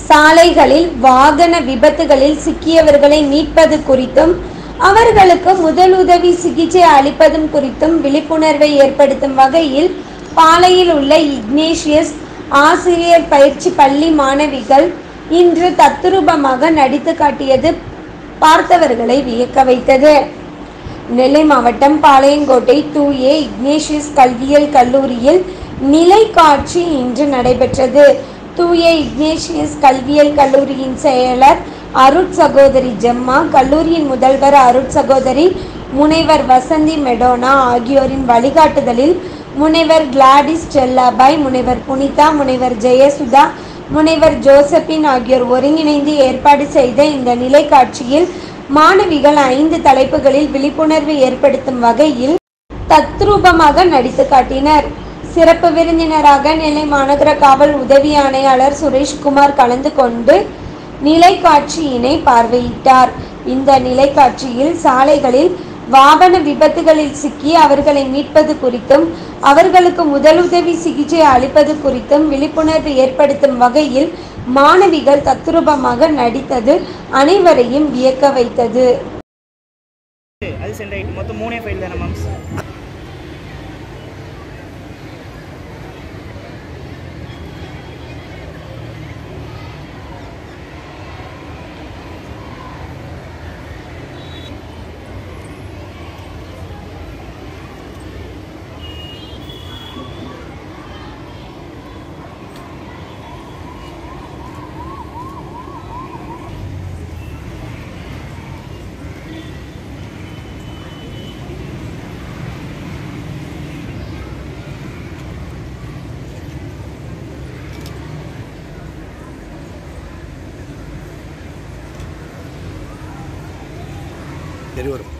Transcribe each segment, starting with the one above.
சாலைகளில் வாகன விபத்துகளில் சிக்கியவர்களை மீட்பது குறித்தும் அவர்களுக்கு முதலுதவி சிகிச்சை அளிப்பதும் குறித்தும் விழிப்புணர்வை ஏற்படுத்தும் வகையில் பாலையில் உள்ள இக்னேஷியஸ் ஆசிரியர் பயிற்சி பள்ளி மாணவிகள் இன்று தத்துரூபமாக நடித்து காட்டியது பார்த்தவர்களை வியக்க வைத்தது நெல்லை மாவட்டம் பாளையங்கோட்டை தூய இக்னேஷியஸ் கல்வியியல் கல்லூரியில் நிலை காட்சி இன்று நடைபெற்றது தூய இக்னேஷியஸ் கல்வியியல் கல்லூரியின் செயலர் அருட் சகோதரி ஜெம்மா கல்லூரியின் முதல்வர் அருட் சகோதரி முனைவர் வசந்தி மெடோனா ஆகியோரின் வழிகாட்டுதலில் முனைவர் கிளாடிஸ் செல்லாபாய் முனைவர் புனிதா முனைவர் ஜெயசுதா முனைவர் ஜோசப்பின் ஆகியோர் ஒருங்கிணைந்து ஏற்பாடு செய்த இந்த நிலைக்காட்சியில் மாணவிகள் ஐந்து தலைப்புகளில் விழிப்புணர்வு ஏற்படுத்தும் வகையில் தத்ரூபமாக நடித்து காட்டினர் சிறப்பு விருந்தினராக நெல்லை மாநகர காவல் உதவி ஆணையாளர் சுரேஷ்குமார் கலந்து கொண்டு நிலைக்காட்சியினை பார்வையிட்டார் இந்த நிலைக்காட்சியில் சாலைகளில் வாகன விபத்துகளில் சிக்கி அவர்களை மீட்பது குறித்தும் அவர்களுக்கு முதலுதவி சிகிச்சை அளிப்பது குறித்தும் விழிப்புணர்வு ஏற்படுத்தும் வகையில் மாணவிகள் தத்ரூபமாக நடித்தது அனைவரையும் வியக்க வைத்தது அது சென்ட் ஆகிட்டு மொத்தம் மூணே ஃபைல் தானே மேம் சரி வரும்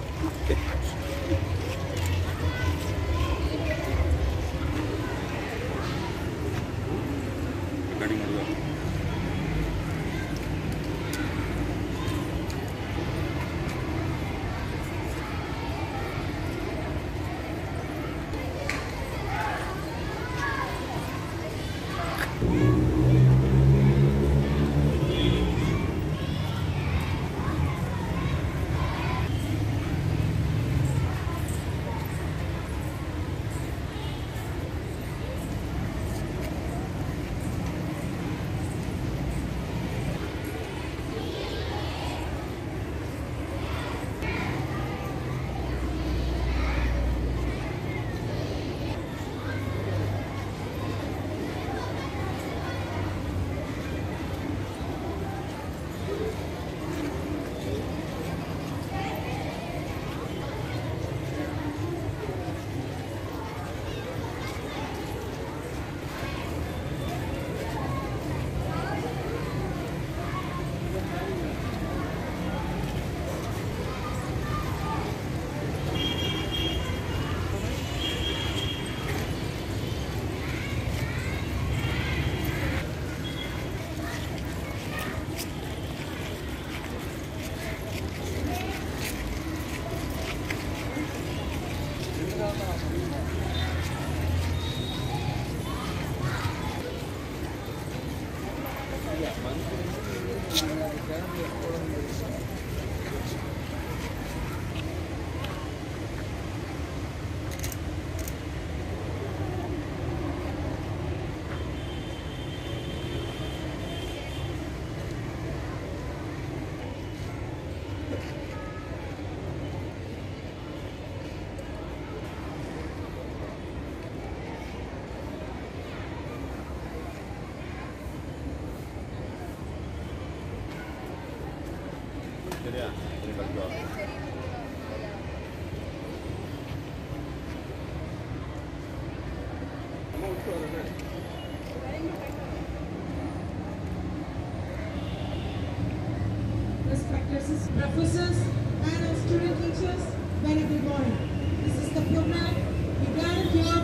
respected professors and our student teachers, very good morning. This is the program we gathered here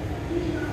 for.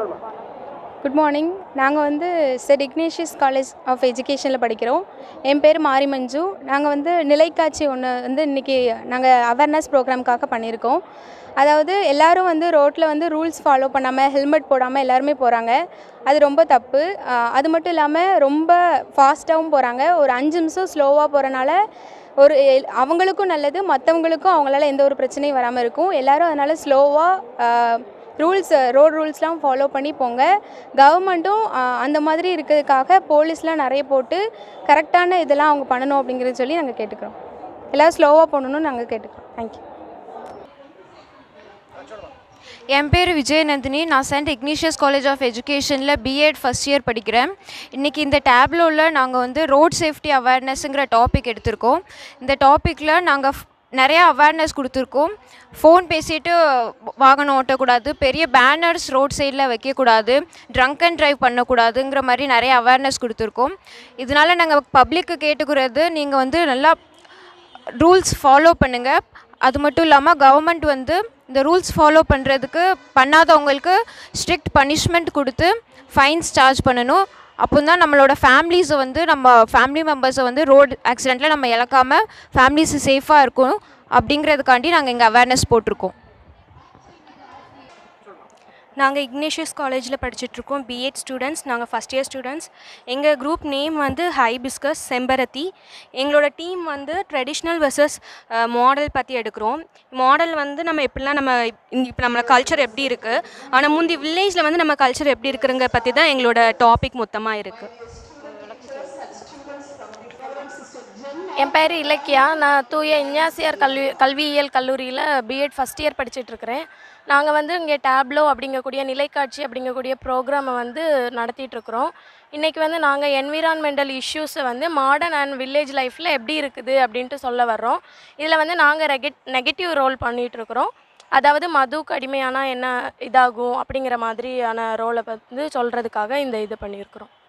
Good morning நாங்கள் வந்து செட் இக்னேஷியஸ் காலேஜ் ஆஃப் எஜுகேஷனில் படிக்கிறோம் என் பேர் மாரி மஞ்சு நாங்கள் வந்து நிலைக்காட்சி ஒன்று வந்து இன்றைக்கி நாங்கள் அவேர்னஸ் ப்ரோக்ராம்க்காக பண்ணியிருக்கோம் அதாவது எல்லாரும் வந்து ரோட்டில் வந்து ரூல்ஸ் ஃபாலோ பண்ணாமல் ஹெல்மெட் போடாமல் எல்லாருமே போகிறாங்க அது ரொம்ப தப்பு ஆஹ் அது மட்டும் இல்லாமல் ரொம்ப ஃபாஸ்ட்டாகவும் போகிறாங்க ஒரு அஞ்சு நிமிஷம் ஸ்லோவாக போகிறனால ஒரு எல்- அவங்களுக்கும் நல்லது மற்றவங்களுக்கும் அவங்களால எந்த ஒரு பிரச்சனையும் வராமல் இருக்கும் எல்லாரும் அதனால் ஸ்லோவாக ரூல்ஸ் ரோட் ரூல்ஸ்லாம் ஃபாலோ பண்ணி போங்க கவர்மெண்ட்டும் அந்த மாதிரி இருக்கிறதுக்காக போலீஸ்லாம் நிறைய போட்டு கரெக்டான இதெல்லாம் அவங்க பண்ணணும் அப்படிங்கிறது சொல்லி நாங்கள் கேட்டுக்கிறோம் எல்லோரும் ஸ்லோவாக போகணுன்னு நாங்கள் கேட்டுக்கிறோம் தேங்க்யூ என் பேர் விஜயநந்தினி நான் சென்ட் இக்னிஷியஸ் காலேஜ் ஆஃப் எஜுகேஷனில் பிஎட் ஃபஸ்ட் இயர் படிக்கிறேன் இன்றைக்கி இந்த டேப்லோவில் நாங்கள் வந்து ரோட் சேஃப்டி அவேர்னஸ்ங்கிற டாபிக் எடுத்திருக்கோம் இந்த டாப்பிக்கில் நாங்கள் நிறையா அவேர்னஸ் கொடுத்துருக்கோம் ஃபோன் பேசிட்டு வாகனம் ஓட்டக்கூடாது பெரிய பேனர்ஸ் ரோட் சைடில் வைக்கக்கூடாது ட்ரங்க் அண்ட் ட்ரைவ் பண்ணக்கூடாதுங்கிற மாதிரி நிறைய அவேர்னஸ் கொடுத்துருக்கோம் இதனால் நாங்கள் பப்ளிக்கு கேட்டுக்கிறது நீங்கள் வந்து நல்லா ரூல்ஸ் ஃபாலோ பண்ணுங்கள் அது மட்டும் இல்லாமல் கவர்மெண்ட் வந்து இந்த ரூல்ஸ் ஃபாலோ பண்ணுறதுக்கு பண்ணாதவங்களுக்கு ஸ்ட்ரிக்ட் பனிஷ்மெண்ட் கொடுத்து ஃபைன்ஸ் சார்ஜ் பண்ணணும் அப்போ தான் நம்மளோட ஃபேமிலிஸை வந்து நம்ம ஃபேமிலி மெம்பர்ஸை வந்து ரோடு ஆக்சிடெண்ட்டில் நம்ம இழக்காமல் ஃபேமிலிஸ் சேஃபாக இருக்கும் அப்படிங்கிறதுக்காண்டி நாங்கள் இங்கே அவேர்னஸ் போட்டிருக்கோம் நாங்கள் இக்னேஷியஸ் காலேஜில் படிச்சுட்ருக்கோம் பிஎட் ஸ்டூடெண்ட்ஸ் நாங்கள் ஃபஸ்ட் இயர் ஸ்டூடெண்ட்ஸ் எங்கள் குரூப் நேம் வந்து ஹைபிஸ்கஸ் செம்பரத்தி எங்களோட டீம் வந்து ட்ரெடிஷ்னல் வெர்சஸ் மாடல் பற்றி எடுக்கிறோம் மாடல் வந்து நம்ம எப்படிலாம் நம்ம இப்போ நம்ம கல்ச்சர் எப்படி இருக்குது ஆனால் முந்தி வில்லேஜில் வந்து நம்ம கல்ச்சர் எப்படி இருக்குறங்க பற்றி தான் எங்களோட டாபிக் மொத்தமாக இருக்குது என் பேர் இலக்கியா நான் தூய இஞ்ஞாசியார் கல்வி கல்வியியல் கல்லூரியில் பிஎட் ஃபஸ்ட் இயர் படிச்சிட்ருக்கிறேன் நாங்கள் வந்து இங்கே டேப்லோ அப்படிங்கக்கூடிய நிலைக்காட்சி அப்படிங்கக்கூடிய ப்ரோக்ராமை வந்து நடத்திட்டுருக்குறோம் இன்றைக்கி வந்து நாங்கள் என்விரான்மெண்டல் இஷ்யூஸை வந்து மாடர்ன் அண்ட் வில்லேஜ் லைஃப்பில் எப்படி இருக்குது அப்படின்ட்டு சொல்ல வர்றோம் இதில் வந்து நாங்கள் ரெகட் நெகட்டிவ் ரோல் பண்ணிகிட்ருக்குறோம் அதாவது மதுக்கு அடிமையானா என்ன இதாகும் அப்படிங்கிற மாதிரியான ரோலை வந்து சொல்கிறதுக்காக இந்த இது பண்ணியிருக்கிறோம்